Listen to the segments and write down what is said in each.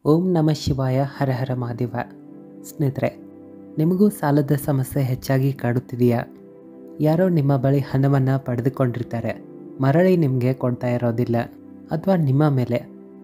ಓಂ ನಮಃ ಶಿವಾಯ ಹರ ಹರ ಮಹಾದೇವ ಸ್ನೇಹಿತರೆ ನಿಮಗೂ ಸಾಲದ ಸಮಸ್ಯೆ ಹೆಚ್ಚಾಗಿ ಕಾಡುತ್ತಿದೆಯಾ ಯಾರೋ ನಿಮ್ಮ ಬಳಿ ಹಣವನ್ನು ಪಡೆದುಕೊಂಡಿರ್ತಾರೆ ಮರಳಿ ನಿಮಗೆ ಕೊಡ್ತಾ ಇರೋದಿಲ್ಲ ಅಥವಾ ನಿಮ್ಮ ಮೇಲೆ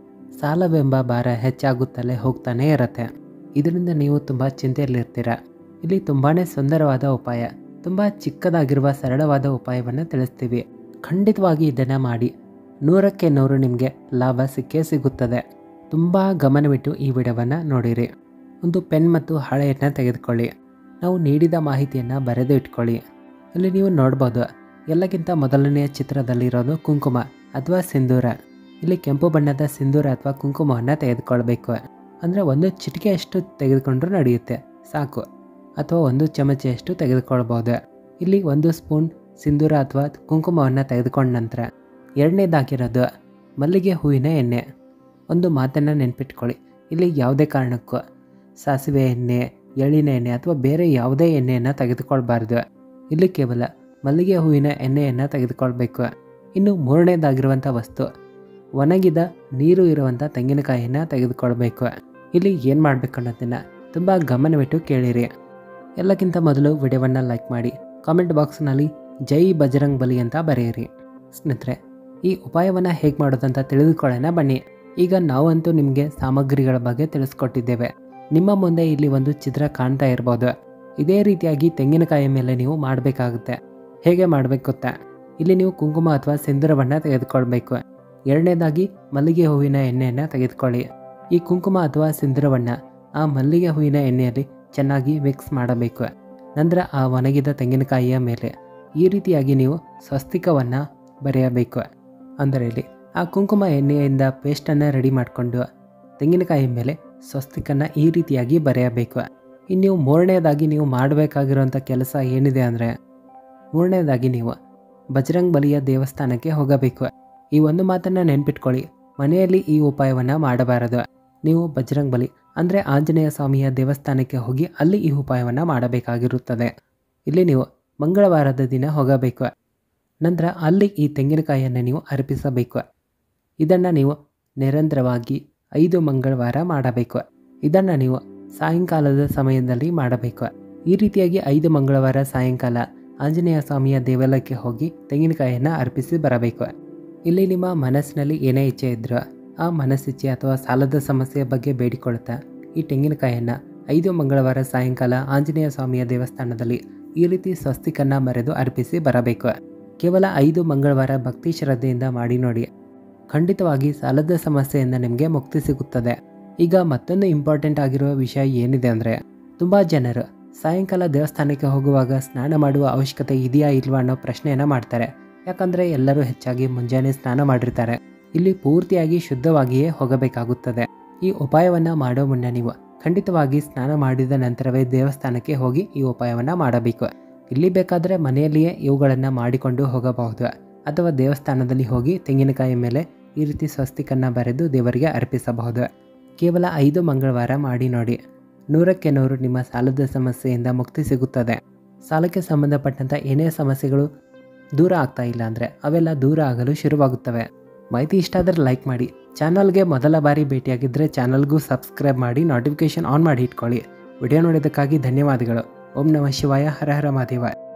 ಸಾಲವೆಂಬ ಭಾರ ಹೆಚ್ಚಾಗುತ್ತಲೇ ಹೋಗ್ತಾನೇ ಇರತ್ತೆ ಇದರಿಂದ ನೀವು ತುಂಬ ಚಿಂತೆಯಲ್ಲಿರ್ತೀರ ಇಲ್ಲಿ ತುಂಬಾ ಸುಂದರವಾದ ಉಪಾಯ ತುಂಬ ಚಿಕ್ಕದಾಗಿರುವ ಸರಳವಾದ ಉಪಾಯವನ್ನು ತಿಳಿಸ್ತೀವಿ ಖಂಡಿತವಾಗಿ ಇದನ್ನು ಮಾಡಿ ನೂರಕ್ಕೆ ನೂರು ನಿಮಗೆ ಲಾಭ ಸಿಕ್ಕೇ ಸಿಗುತ್ತದೆ ತುಂಬ ಗಮನವಿಟ್ಟು ಈ ವಿಡಿಯೋವನ್ನು ನೋಡಿರಿ ಒಂದು ಪೆನ್ ಮತ್ತು ಹಾಳೆಯನ್ನು ತೆಗೆದುಕೊಳ್ಳಿ ನಾವು ನೀಡಿದ ಮಾಹಿತಿಯನ್ನು ಬರೆದು ಇಟ್ಕೊಳ್ಳಿ ಇಲ್ಲಿ ನೀವು ನೋಡ್ಬೋದು ಎಲ್ಲಕ್ಕಿಂತ ಮೊದಲನೆಯ ಚಿತ್ರದಲ್ಲಿರೋದು ಕುಂಕುಮ ಅಥವಾ ಸಿಂಧೂರ ಇಲ್ಲಿ ಕೆಂಪು ಬಣ್ಣದ ಸಿಂಧೂರ ಅಥವಾ ಕುಂಕುಮವನ್ನು ತೆಗೆದುಕೊಳ್ಬೇಕು ಅಂದರೆ ಒಂದು ಚಿಟಿಕೆಯಷ್ಟು ತೆಗೆದುಕೊಂಡ್ರೂ ನಡೆಯುತ್ತೆ ಸಾಕು ಅಥವಾ ಒಂದು ಚಮಚೆಯಷ್ಟು ತೆಗೆದುಕೊಳ್ಬೋದು ಇಲ್ಲಿ ಒಂದು ಸ್ಪೂನ್ ಸಿಂಧೂರ ಅಥವಾ ಕುಂಕುಮವನ್ನು ತೆಗೆದುಕೊಂಡ ನಂತರ ಎರಡನೇದಾಗಿರೋದು ಮಲ್ಲಿಗೆ ಹೂವಿನ ಎಣ್ಣೆ ಒಂದು ಮಾತನ್ನು ನೆನ್ಪಿಟ್ಕೊಳ್ಳಿ ಇಲ್ಲಿ ಯಾವುದೇ ಕಾರಣಕ್ಕೂ ಸಾಸಿವೆ ಎಣ್ಣೆ ಎಳ್ಳಿನ ಎಣ್ಣೆ ಅಥವಾ ಬೇರೆ ಯಾವುದೇ ಎಣ್ಣೆಯನ್ನು ತೆಗೆದುಕೊಳ್ಬಾರ್ದು ಇಲ್ಲಿ ಕೇವಲ ಮಲ್ಲಿಗೆ ಹೂವಿನ ಎಣ್ಣೆಯನ್ನು ತೆಗೆದುಕೊಳ್ಬೇಕು ಇನ್ನು ಮೂರನೇದಾಗಿರುವಂಥ ವಸ್ತು ಒಣಗಿದ ನೀರು ಇರುವಂಥ ತೆಂಗಿನಕಾಯಿಯನ್ನು ತೆಗೆದುಕೊಳ್ಬೇಕು ಇಲ್ಲಿ ಏನು ಮಾಡಬೇಕು ಅನ್ನೋದನ್ನು ತುಂಬ ಗಮನವಿಟ್ಟು ಕೇಳಿರಿ ಎಲ್ಲಕ್ಕಿಂತ ಮೊದಲು ವಿಡಿಯೋವನ್ನು ಲೈಕ್ ಮಾಡಿ ಕಾಮೆಂಟ್ ಬಾಕ್ಸ್ನಲ್ಲಿ ಜೈ ಬಜರಂಗ್ ಬಲಿ ಅಂತ ಬರೆಯಿರಿ ಸ್ನೇಹಿತರೆ ಈ ಉಪಾಯವನ್ನು ಹೇಗೆ ಮಾಡೋದಂತ ತಿಳಿದುಕೊಳ್ಳೋಣ ಬನ್ನಿ ಈಗ ನಾವಂತೂ ನಿಮಗೆ ಸಾಮಗ್ರಿಗಳ ಬಗ್ಗೆ ತಿಳಿಸ್ಕೊಟ್ಟಿದ್ದೇವೆ ನಿಮ್ಮ ಮುಂದೆ ಇಲ್ಲಿ ಒಂದು ಚಿತ್ರ ಕಾಣ್ತಾ ಇರ್ಬೋದು ಇದೇ ರೀತಿಯಾಗಿ ತೆಂಗಿನಕಾಯಿ ಮೇಲೆ ನೀವು ಮಾಡಬೇಕಾಗುತ್ತೆ ಹೇಗೆ ಮಾಡಬೇಕು ಗೊತ್ತಾ ಇಲ್ಲಿ ನೀವು ಕುಂಕುಮ ಅಥವಾ ಸಿಂಧೂರವನ್ನು ತೆಗೆದುಕೊಳ್ಬೇಕು ಎರಡನೇದಾಗಿ ಮಲ್ಲಿಗೆ ಹೂವಿನ ಎಣ್ಣೆಯನ್ನು ತೆಗೆದುಕೊಳ್ಳಿ ಈ ಕುಂಕುಮ ಅಥವಾ ಸಿಂಧೂರವನ್ನು ಆ ಮಲ್ಲಿಗೆ ಹೂವಿನ ಎಣ್ಣೆಯಲ್ಲಿ ಚೆನ್ನಾಗಿ ಮಿಕ್ಸ್ ಮಾಡಬೇಕು ನಂತರ ಆ ಒಣಗಿದ ತೆಂಗಿನಕಾಯಿಯ ಮೇಲೆ ಈ ರೀತಿಯಾಗಿ ನೀವು ಸ್ವಸ್ತಿಕವನ್ನು ಬರೆಯಬೇಕು ಅಂದರೆ ಇಲ್ಲಿ ಆ ಕುಂಕುಮ ಎಣ್ಣೆಯಿಂದ ಪೇಸ್ಟನ್ನು ರೆಡಿ ಮಾಡಿಕೊಂಡು ತೆಂಗಿನಕಾಯಿ ಮೇಲೆ ಸ್ವಸ್ತಿಕನ್ನು ಈ ರೀತಿಯಾಗಿ ಬರೆಯಬೇಕು ಇನ್ನು ನೀವು ಮೂರನೇದಾಗಿ ನೀವು ಮಾಡಬೇಕಾಗಿರುವಂಥ ಕೆಲಸ ಏನಿದೆ ಅಂದರೆ ಮೂರನೇದಾಗಿ ನೀವು ಬಜರಂಗ್ ಬಲಿಯ ದೇವಸ್ಥಾನಕ್ಕೆ ಹೋಗಬೇಕು ಈ ಒಂದು ಮಾತನ್ನು ನೆನ್ಪಿಟ್ಕೊಳ್ಳಿ ಮನೆಯಲ್ಲಿ ಈ ಉಪಾಯವನ್ನು ಮಾಡಬಾರದು ನೀವು ಬಜರಂಗ್ ಬಲಿ ಅಂದರೆ ಆಂಜನೇಯ ಸ್ವಾಮಿಯ ದೇವಸ್ಥಾನಕ್ಕೆ ಹೋಗಿ ಅಲ್ಲಿ ಈ ಉಪಾಯವನ್ನು ಮಾಡಬೇಕಾಗಿರುತ್ತದೆ ಇಲ್ಲಿ ನೀವು ಮಂಗಳವಾರದ ದಿನ ಹೋಗಬೇಕು ನಂತರ ಅಲ್ಲಿ ಈ ತೆಂಗಿನಕಾಯಿಯನ್ನು ನೀವು ಅರ್ಪಿಸಬೇಕು ಇದನ್ನು ನೀವು ನಿರಂತರವಾಗಿ ಐದು ಮಂಗಳವಾರ ಮಾಡಬೇಕು ಇದನ್ನು ನೀವು ಸಾಯಂಕಾಲದ ಸಮಯದಲ್ಲಿ ಮಾಡಬೇಕು ಈ ರೀತಿಯಾಗಿ ಐದು ಮಂಗಳವಾರ ಸಾಯಂಕಾಲ ಆಂಜನೇಯ ಸ್ವಾಮಿಯ ದೇವಾಲಯಕ್ಕೆ ಹೋಗಿ ತೆಂಗಿನಕಾಯಿಯನ್ನು ಅರ್ಪಿಸಿ ಬರಬೇಕು ಇಲ್ಲಿ ನಿಮ್ಮ ಮನಸ್ಸಿನಲ್ಲಿ ಏನೇ ಇಚ್ಛೆ ಇದ್ದರೂ ಆ ಮನಸ್ಸಿಚ್ಛೆ ಅಥವಾ ಸಾಲದ ಸಮಸ್ಯೆಯ ಬಗ್ಗೆ ಬೇಡಿಕೊಳ್ಳುತ್ತಾ ಈ ತೆಂಗಿನಕಾಯಿಯನ್ನು ಐದು ಮಂಗಳವಾರ ಸಾಯಂಕಾಲ ಆಂಜನೇಯ ಸ್ವಾಮಿಯ ದೇವಸ್ಥಾನದಲ್ಲಿ ಈ ರೀತಿ ಸ್ವಸ್ತಿಕನ್ನು ಮರೆದು ಅರ್ಪಿಸಿ ಬರಬೇಕು ಕೇವಲ ಐದು ಮಂಗಳವಾರ ಭಕ್ತಿ ಶ್ರದ್ಧೆಯಿಂದ ಮಾಡಿ ನೋಡಿ ಖಂಡಿತವಾಗಿ ಸಾಲದ ಸಮಸ್ಯೆಯಿಂದ ನಿಮಗೆ ಮುಕ್ತಿ ಸಿಗುತ್ತದೆ ಈಗ ಮತ್ತೊಂದು ಇಂಪಾರ್ಟೆಂಟ್ ಆಗಿರುವ ವಿಷಯ ಏನಿದೆ ಅಂದರೆ ತುಂಬ ಜನರು ಸಾಯಂಕಾಲ ದೇವಸ್ಥಾನಕ್ಕೆ ಹೋಗುವಾಗ ಸ್ನಾನ ಮಾಡುವ ಅವಶ್ಯಕತೆ ಇದೆಯಾ ಇಲ್ವಾ ಅನ್ನೋ ಪ್ರಶ್ನೆಯನ್ನು ಮಾಡ್ತಾರೆ ಯಾಕಂದರೆ ಎಲ್ಲರೂ ಹೆಚ್ಚಾಗಿ ಮುಂಜಾನೆ ಸ್ನಾನ ಮಾಡಿರ್ತಾರೆ ಇಲ್ಲಿ ಪೂರ್ತಿಯಾಗಿ ಶುದ್ಧವಾಗಿಯೇ ಹೋಗಬೇಕಾಗುತ್ತದೆ ಈ ಉಪಾಯವನ್ನು ಮಾಡೋ ಮುನ್ನ ನೀವು ಖಂಡಿತವಾಗಿ ಸ್ನಾನ ಮಾಡಿದ ನಂತರವೇ ದೇವಸ್ಥಾನಕ್ಕೆ ಹೋಗಿ ಈ ಉಪಾಯವನ್ನು ಮಾಡಬೇಕು ಇಲ್ಲಿ ಬೇಕಾದರೆ ಮನೆಯಲ್ಲಿಯೇ ಇವುಗಳನ್ನು ಮಾಡಿಕೊಂಡು ಹೋಗಬಹುದು ಅಥವಾ ದೇವಸ್ಥಾನದಲ್ಲಿ ಹೋಗಿ ತೆಂಗಿನಕಾಯಿ ಮೇಲೆ ಈ ರೀತಿ ಸ್ವಸ್ತಿಕನ್ನು ಬರೆದು ದೇವರಿಗೆ ಅರ್ಪಿಸಬಹುದು ಕೇವಲ ಐದು ಮಂಗಳವಾರ ಮಾಡಿ ನೋಡಿ ನೂರಕ್ಕೆ ನೂರು ನಿಮ್ಮ ಸಾಲದ ಸಮಸ್ಯೆಯಿಂದ ಮುಕ್ತಿ ಸಿಗುತ್ತದೆ ಸಾಲಕ್ಕೆ ಸಂಬಂಧಪಟ್ಟಂಥ ಏನೇ ಸಮಸ್ಯೆಗಳು ದೂರ ಆಗ್ತಾ ಇಲ್ಲ ಅಂದರೆ ಅವೆಲ್ಲ ದೂರ ಆಗಲು ಶುರುವಾಗುತ್ತವೆ ಮಾಹಿತಿ ಇಷ್ಟ ಆದರೆ ಲೈಕ್ ಮಾಡಿ ಚಾನಲ್ಗೆ ಮೊದಲ ಬಾರಿ ಭೇಟಿಯಾಗಿದ್ದರೆ ಚಾನಲ್ಗೂ ಸಬ್ಸ್ಕ್ರೈಬ್ ಮಾಡಿ ನೋಟಿಫಿಕೇಷನ್ ಆನ್ ಮಾಡಿ ಇಟ್ಕೊಳ್ಳಿ ವಿಡಿಯೋ ನೋಡಿದ್ದಕ್ಕಾಗಿ ಧನ್ಯವಾದಗಳು ಓಂ ನಮಃ ಶಿವಾಯ ಹರ ಹರ ಮಹಾದೇವ